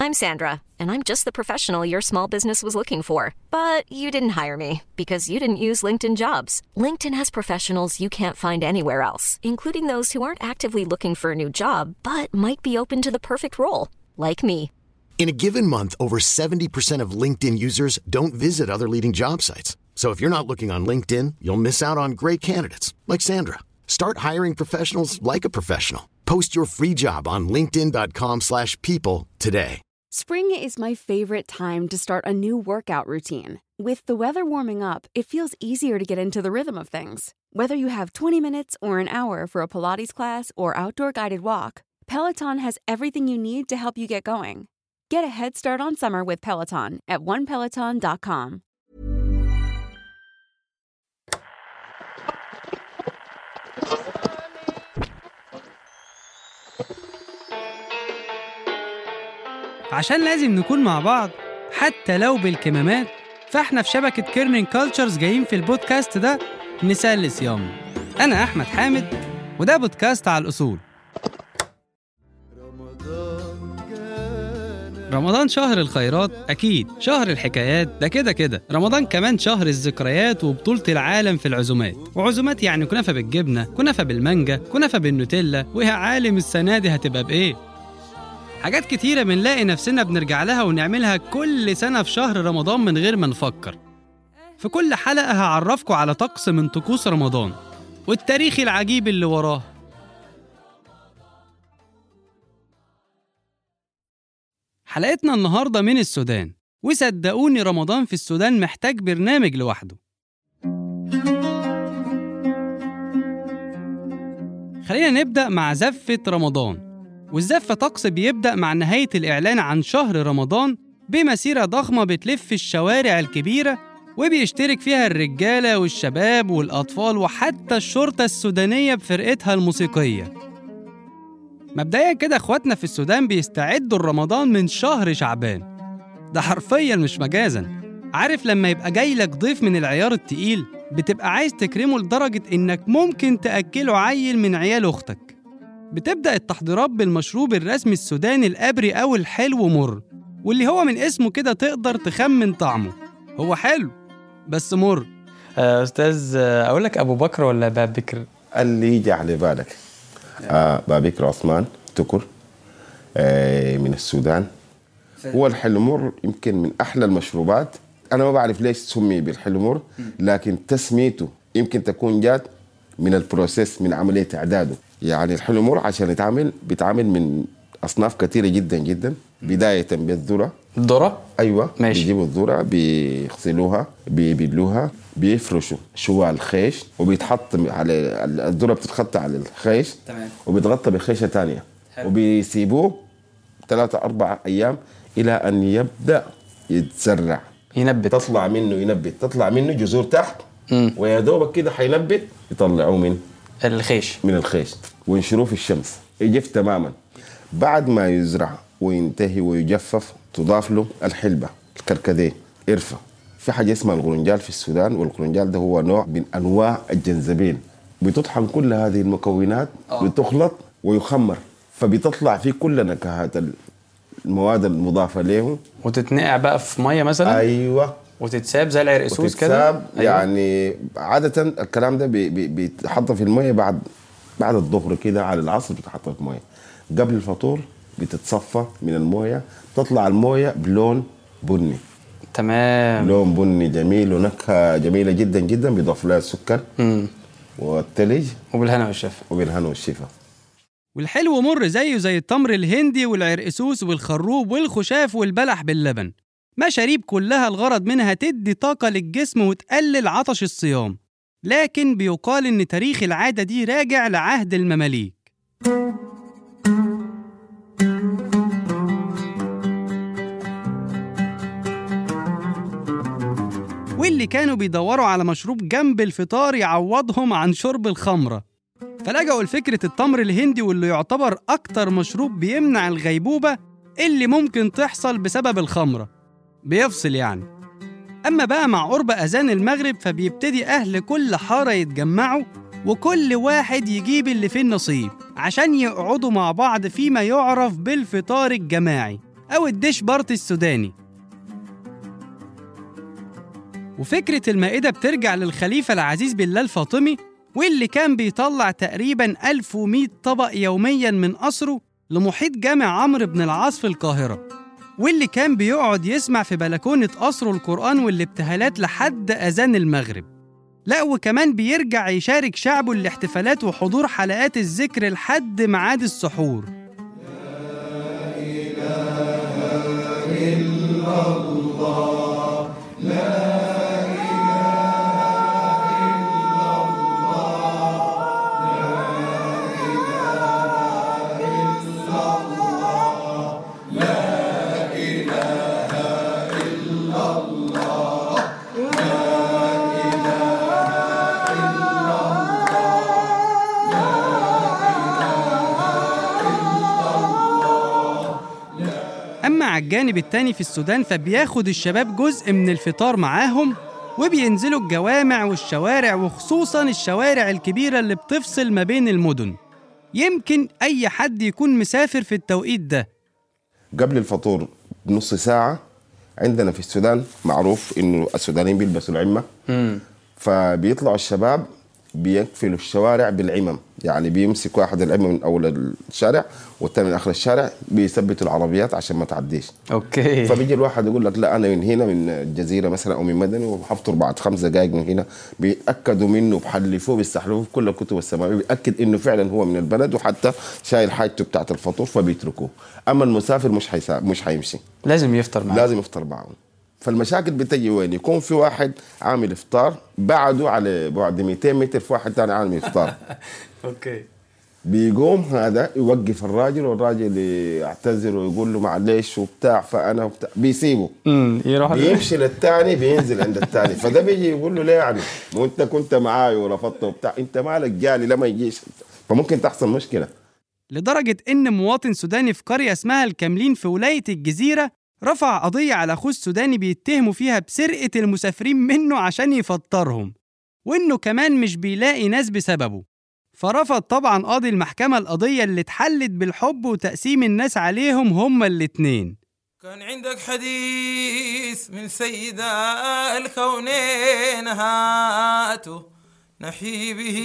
I'm Sandra, and I'm just the professional your small business was looking for. But you didn't hire me because you didn't use LinkedIn jobs. LinkedIn has professionals you can't find anywhere else, including those who aren't actively looking for a new job but might be open to the perfect role, like me. In a given month, over 70% of LinkedIn users don't visit other leading job sites. So if you're not looking on LinkedIn, you'll miss out on great candidates like Sandra. Start hiring professionals like a professional. Post your free job on linkedin.com/people slash people today. Spring is my favorite time to start a new workout routine. With the weather warming up, it feels easier to get into the rhythm of things. Whether you have 20 minutes or an hour for a Pilates class or outdoor guided walk, Peloton has everything you need to help you get going. Get a head start on summer with Peloton at onepeloton.com. عشان لازم نكون مع بعض حتى لو بالكمامات فاحنا في شبكة كيرنينج كولتشرز جايين في البودكاست ده نسلي صيام أنا أحمد حامد وده بودكاست على الأصول رمضان شهر الخيرات أكيد شهر الحكايات ده كده كده رمضان كمان شهر الذكريات وبطولة العالم في العزومات وعزومات يعني كنافة بالجبنة كنافة بالمانجا كنافة بالنوتيلا ويا عالم السنة دي هتبقى بإيه حاجات كتيرة بنلاقي نفسنا بنرجع لها ونعملها كل سنة في شهر رمضان من غير ما نفكر في كل حلقة هعرفكم على طقس من طقوس رمضان والتاريخ العجيب اللي وراه حلقتنا النهاردة من السودان وصدقوني رمضان في السودان محتاج برنامج لوحده خلينا نبدأ مع زفة رمضان والزفة طقس بيبدأ مع نهاية الإعلان عن شهر رمضان بمسيرة ضخمة بتلف الشوارع الكبيرة وبيشترك فيها الرجالة والشباب والأطفال وحتى الشرطة السودانية بفرقتها الموسيقية مبدئيا كده اخواتنا في السودان بيستعدوا لرمضان من شهر شعبان ده حرفيا مش مجازا عارف لما يبقى جاي لك ضيف من العيار التقيل بتبقى عايز تكرمه لدرجة إنك ممكن تأكله عيل من عيال أختك بتبدأ التحضيرات بالمشروب الرسمي السوداني الأبري أو الحلو مر واللي هو من اسمه كده تقدر تخمن طعمه هو حلو بس مر آه، استاذ آه، اقول لك ابو بكر ولا باب بكر اللي يجي على بالك آه بابكر عثمان تكر آه من السودان هو الحلمر يمكن من احلى المشروبات انا ما بعرف ليش سمي بالحلمر لكن تسميته يمكن تكون جات من البروسيس من عمليه اعداده يعني الحلمر عشان يتعمل بيتعمل من اصناف كثيره جدا جدا بدايه بالذره الذره ايوه ماشي. بيجيبوا الذره بيغسلوها بيبلوها بيفرشوا شوى الخيش وبيتحط على الذره بتتخطى على الخيش تمام. وبيتغطى بخيشه ثانيه وبيسيبوه ثلاثة أربعة أيام إلى أن يبدأ يتزرع ينبت تطلع منه ينبت تطلع منه جذور تحت ويا دوبك كده حينبت يطلعوه من الخيش من الخيش وينشروه في الشمس يجف تماما بعد ما يزرع وينتهي ويجفف تضاف له الحلبة الكركديه قرفة في حاجة اسمها الغرنجال في السودان والغرنجال ده هو نوع من أنواع الجنزبيل بتطحن كل هذه المكونات بتخلط ويخمر فبتطلع فيه كل نكهات المواد المضافة له وتتنقع بقى في ميه مثلا أيوة وتتساب زي العرقسوس كده وتتساب يعني عادة الكلام ده بي- بي- بيتحط في المية بعد بعد الظهر كده على العصر بتحط في المية قبل الفطور بتتصفى من الموية تطلع الموية بلون بني تمام لون بني جميل ونكهة جميلة جدا جدا بيضاف لها السكر والثلج وبالهنا والشفا وبالهنا والشفا والحلو مر زيه زي التمر الهندي والعرقسوس والخروب والخشاف والبلح باللبن مشاريب كلها الغرض منها تدي طاقة للجسم وتقلل عطش الصيام لكن بيقال إن تاريخ العادة دي راجع لعهد المماليك واللي كانوا بيدوروا على مشروب جنب الفطار يعوضهم عن شرب الخمرة فلجأوا لفكرة التمر الهندي واللي يعتبر أكتر مشروب بيمنع الغيبوبة اللي ممكن تحصل بسبب الخمرة بيفصل يعني أما بقى مع قرب أذان المغرب فبيبتدي أهل كل حارة يتجمعوا وكل واحد يجيب اللي فيه النصيب عشان يقعدوا مع بعض فيما يعرف بالفطار الجماعي أو الديش بارتي السوداني وفكرة المائدة بترجع للخليفة العزيز بالله الفاطمي واللي كان بيطلع تقريبا 1100 طبق يوميا من قصره لمحيط جامع عمرو بن العاص في القاهرة واللي كان بيقعد يسمع في بلكونة قصره القرآن والابتهالات لحد أذان المغرب لا وكمان بيرجع يشارك شعبه الاحتفالات وحضور حلقات الذكر لحد ميعاد السحور أما على الجانب التاني في السودان فبياخد الشباب جزء من الفطار معاهم وبينزلوا الجوامع والشوارع وخصوصا الشوارع الكبيرة اللي بتفصل ما بين المدن يمكن أي حد يكون مسافر في التوقيت ده قبل الفطور بنص ساعة عندنا في السودان معروف انه السودانيين بيلبسوا العمة فبيطلعوا الشباب بيقفلوا الشوارع بالعمم يعني بيمسك واحد العمة من اول الشارع والثاني من اخر الشارع بيثبتوا العربيات عشان ما تعديش اوكي فبيجي الواحد يقول لك لا انا من هنا من الجزيره مثلا او من مدني وحفطر بعد خمس دقائق من هنا بيتاكدوا منه بحلفوه بيستحلفوه في كل الكتب السماويه بياكد انه فعلا هو من البلد وحتى شايل حاجته بتاعت الفطور فبيتركوه اما المسافر مش حيسا... مش حيمشي لازم يفطر معاه لازم يفطر معهم فالمشاكل بتجي وين يكون في واحد عامل افطار بعده على بعد 200 متر في واحد ثاني عامل افطار اوكي بيقوم هذا يوقف الراجل والراجل يعتذر ويقول له معلش وبتاع فانا وبتاع بيسيبه امم يروح بيمشي للثاني بينزل عند الثاني فده بيجي يقول له ليه يعني مو انت كنت معاي ورفضت وبتاع انت مالك جالي لما يجيش فممكن تحصل مشكله لدرجة إن مواطن سوداني في قرية اسمها الكاملين في ولاية الجزيرة رفع قضية على أخوه السوداني بيتهموا فيها بسرقة المسافرين منه عشان يفطرهم وإنه كمان مش بيلاقي ناس بسببه فرفض طبعا قاضي المحكمة القضية اللي اتحلت بالحب وتقسيم الناس عليهم هما الاتنين كان عندك حديث من سيدة الكونين هاتوا نحيي به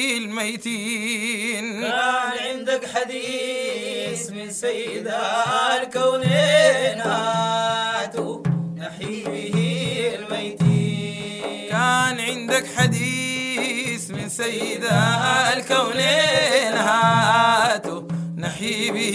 الميتين كان عندك حديث من سيدة الكونين هاتوا نحيي به الميتين كان عندك حديث من سيدة الكونين هاتوا نحيي به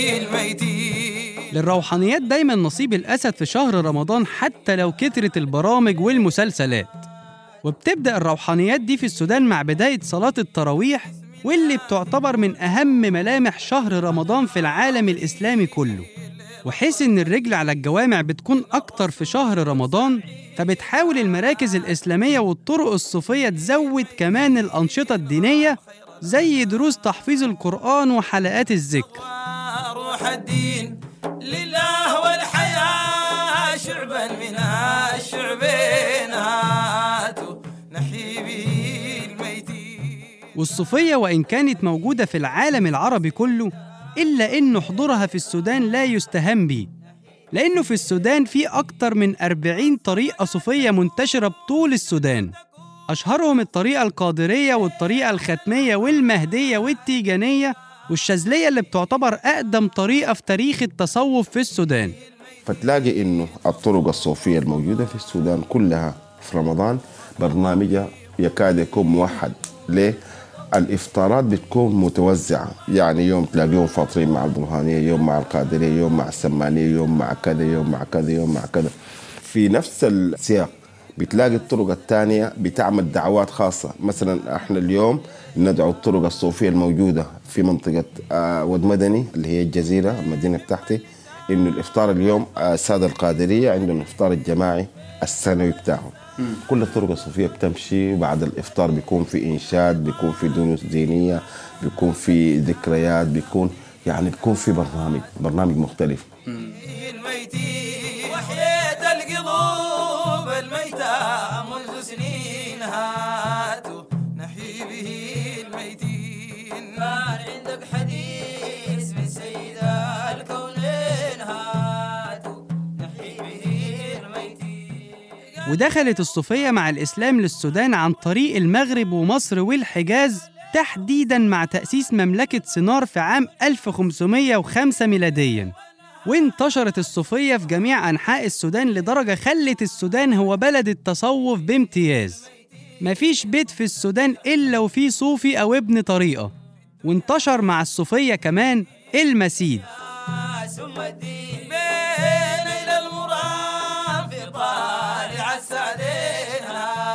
الميتين للروحانيات دايما نصيب الأسد في شهر رمضان حتى لو كترت البرامج والمسلسلات وبتبدأ الروحانيات دي في السودان مع بداية صلاة التراويح واللي بتعتبر من أهم ملامح شهر رمضان في العالم الإسلامي كله وحيث إن الرجل على الجوامع بتكون أكتر في شهر رمضان فبتحاول المراكز الإسلامية والطرق الصوفية تزود كمان الأنشطة الدينية زي دروس تحفيظ القرآن وحلقات الذكر روح الدين لله والحياة شعبا من الشعبين هاتوا نحيي به الميتين والصوفية وإن كانت موجودة في العالم العربي كله إلا إن حضورها في السودان لا يستهان به لأنه في السودان في أكتر من 40 طريقة صوفية منتشرة بطول السودان أشهرهم الطريقة القادرية والطريقة الختمية والمهدية والتيجانية والشاذلية اللي بتعتبر أقدم طريقة في تاريخ التصوف في السودان فتلاقي انه الطرق الصوفيه الموجوده في السودان كلها في رمضان برنامجها يكاد يكون موحد ليه؟ الافطارات بتكون متوزعه يعني يوم تلاقيهم فاطرين مع البرهانيه يوم مع القادريه يوم مع السمانيه يوم مع كذا يوم مع كذا يوم مع كذا في نفس السياق بتلاقي الطرق الثانية بتعمل دعوات خاصة مثلا احنا اليوم ندعو الطرق الصوفية الموجودة في منطقة آه، ود مدني اللي هي الجزيرة المدينة بتاعتي انه الافطار اليوم آه، السادة القادرية عندهم الافطار الجماعي السنوي بتاعهم كل الطرق الصوفية بتمشي بعد الافطار بيكون في انشاد بيكون في دروس دينية بيكون في ذكريات بيكون يعني بيكون في برنامج برنامج مختلف الميتين وحياة القلوب الميتة منذ سنين هاتوا نحيي به الميتين كان عندك حديث من سيدة الكونين هاتوا ودخلت الصوفية مع الإسلام للسودان عن طريق المغرب ومصر والحجاز تحديداً مع تأسيس مملكة صنار في عام 1505 ميلادياً وانتشرت الصوفية في جميع أنحاء السودان لدرجة خلت السودان هو بلد التصوف بامتياز مفيش بيت في السودان إلا وفيه صوفي أو ابن طريقة وانتشر مع الصوفية كمان المسيد ثم الدين بين إلى المرام في طالع السعدين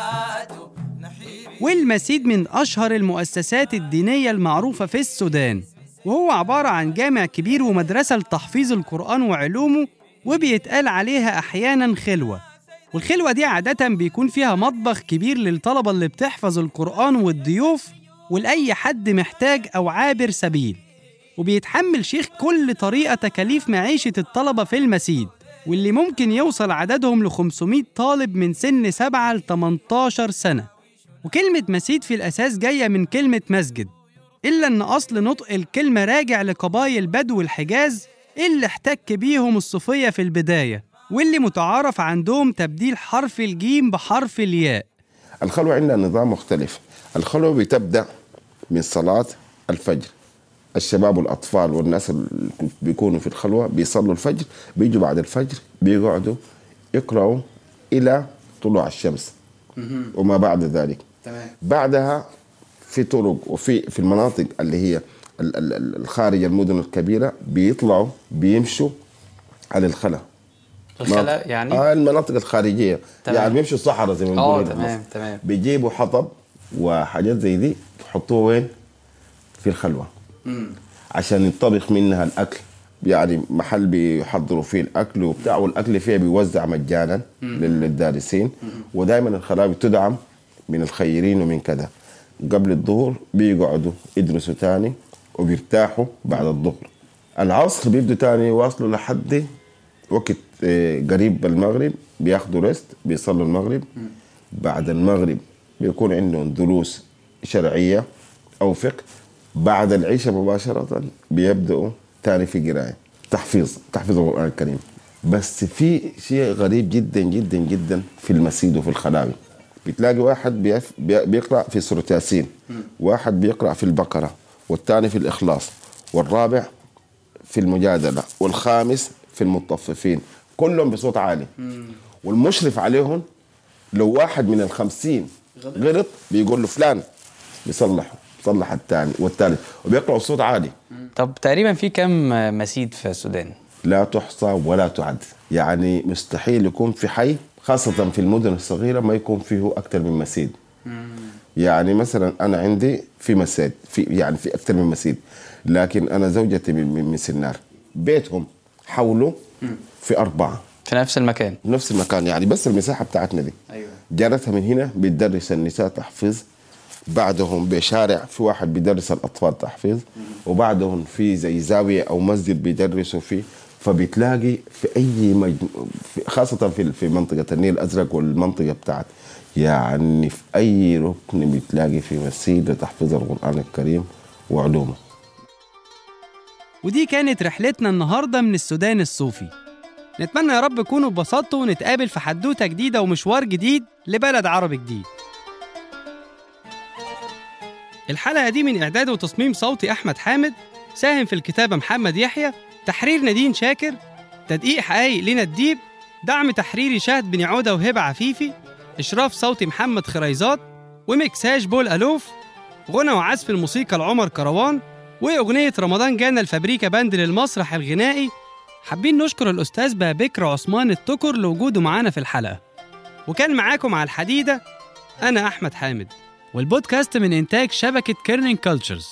هاتوا نحيب والمسيد من أشهر المؤسسات الدينية المعروفة في السودان وهو عبارة عن جامع كبير ومدرسة لتحفيظ القرآن وعلومه وبيتقال عليها أحيانا خلوة والخلوة دي عادة بيكون فيها مطبخ كبير للطلبة اللي بتحفظ القرآن والضيوف ولأي حد محتاج أو عابر سبيل وبيتحمل شيخ كل طريقة تكاليف معيشة الطلبة في المسيد واللي ممكن يوصل عددهم ل 500 طالب من سن 7 ل 18 سنة وكلمة مسيد في الأساس جاية من كلمة مسجد إلا إن أصل نطق الكلمة راجع لقبائل بدو الحجاز اللي احتك بيهم الصوفية في البداية واللي متعارف عندهم تبديل حرف الجيم بحرف الياء الخلوة عندنا نظام مختلف الخلوة بتبدأ من صلاة الفجر الشباب والأطفال والناس اللي بيكونوا في الخلوة بيصلوا الفجر بيجوا بعد الفجر بيقعدوا يقرأوا إلى طلوع الشمس وما بعد ذلك تمام بعدها في طرق وفي في المناطق اللي هي ال- ال- ال- الخارج المدن الكبيرة بيطلعوا بيمشوا على الخلا الخلاء يعني آه المناطق الخارجية تمام. يعني بيمشوا الصحراء زي ما اه بنقول هنا في تمام مصر. تمام بيجيبوا حطب وحاجات زي دي يحطوه وين؟ في الخلوة عشان ينطبخ منها الأكل يعني محل بيحضروا فيه الأكل وبتاع والأكل فيها بيوزع مجانا للدارسين ودائما الخلاوي تدعم من الخيرين ومن كذا قبل الظهر بيقعدوا يدرسوا تاني وبيرتاحوا بعد الظهر العصر بيبدوا تاني يواصلوا لحد وقت آه، قريب المغرب بياخدوا ريست بيصلوا المغرب بعد المغرب بيكون عندهم دروس شرعية أو فقه بعد العشاء مباشرة بيبدأوا تاني في قراية تحفيظ تحفيظ القرآن الكريم بس في شيء غريب جدا جدا جدا في المسيد وفي الخلاوي بتلاقي واحد بيف- بي- بيقرأ في سورة ياسين واحد بيقرأ في البقرة والثاني في الإخلاص والرابع في المجادلة والخامس في المطففين كلهم بصوت عالي والمشرف عليهم لو واحد من الخمسين غلط بيقول له فلان بيصلحه صلح الثاني والثالث وبيقرأوا بصوت عالي طب تقريبا في كم مسيد في السودان لا تحصى ولا تعد يعني مستحيل يكون في حي خاصة في المدن الصغيرة ما يكون فيه أكثر من مسيد يعني مثلا أنا عندي في مسجد في يعني في أكثر من مسيد لكن أنا زوجتي من, من, من سنار بيتهم حوله في أربعة في نفس المكان في نفس المكان يعني بس المساحة بتاعتنا دي أيوة. جارتها من هنا بتدرس النساء تحفيظ بعدهم بشارع في واحد بيدرس الأطفال تحفيظ وبعدهم في زي زاوية أو مسجد بيدرسوا فيه فبتلاقي في أي مجم... في خاصة في في منطقة النيل الأزرق والمنطقة بتاعت يعني في أي ركن بتلاقي في مسجد لتحفيظ القرآن الكريم وعلومه ودي كانت رحلتنا النهاردة من السودان الصوفي نتمنى يا رب تكونوا اتبسطتوا ونتقابل في حدوتة جديدة ومشوار جديد لبلد عربي جديد الحلقة دي من إعداد وتصميم صوتي أحمد حامد ساهم في الكتابة محمد يحيى تحرير نادين شاكر تدقيق حقايق لنا الديب دعم تحريري شهد بن عودة وهبة عفيفي إشراف صوتي محمد خريزات ومكساج بول ألوف غنى وعزف الموسيقى لعمر كروان وأغنية رمضان جانا الفابريكا باند للمسرح الغنائي حابين نشكر الأستاذ بابكر عثمان التكر لوجوده معانا في الحلقة وكان معاكم على الحديدة أنا أحمد حامد والبودكاست من إنتاج شبكة كيرنينج كولتشرز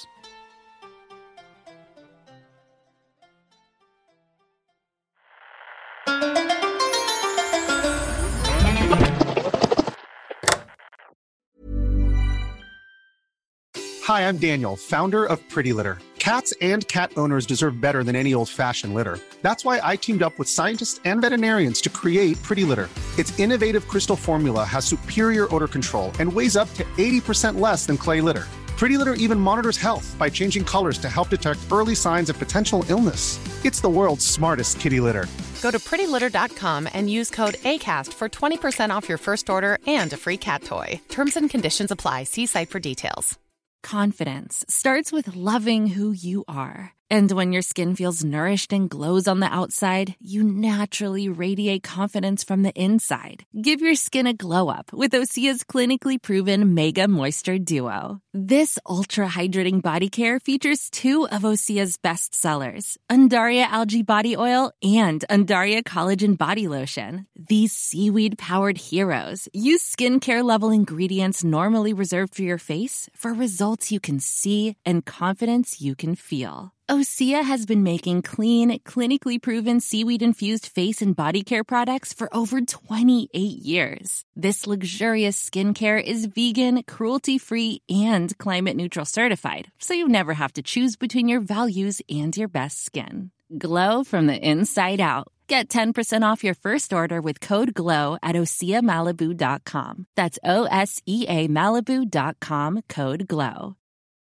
Hi, I'm Daniel, founder of Pretty Litter. Cats and cat owners deserve better than any old fashioned litter. That's why I teamed up with scientists and veterinarians to create Pretty Litter. Its innovative crystal formula has superior odor control and weighs up to 80% less than clay litter. Pretty Litter even monitors health by changing colors to help detect early signs of potential illness. It's the world's smartest kitty litter. Go to prettylitter.com and use code ACAST for 20% off your first order and a free cat toy. Terms and conditions apply. See site for details. Confidence starts with loving who you are. And when your skin feels nourished and glows on the outside, you naturally radiate confidence from the inside. Give your skin a glow up with Osea's clinically proven Mega Moisture Duo. This ultra hydrating body care features two of Osea's best sellers, Undaria Algae Body Oil and Undaria Collagen Body Lotion. These seaweed powered heroes use skincare level ingredients normally reserved for your face for results you can see and confidence you can feel. Osea has been making clean, clinically proven seaweed infused face and body care products for over 28 years. This luxurious skincare is vegan, cruelty free, and climate neutral certified, so you never have to choose between your values and your best skin. Glow from the inside out. Get 10% off your first order with code GLOW at OseaMalibu.com. That's O S E A Malibu.com code GLOW.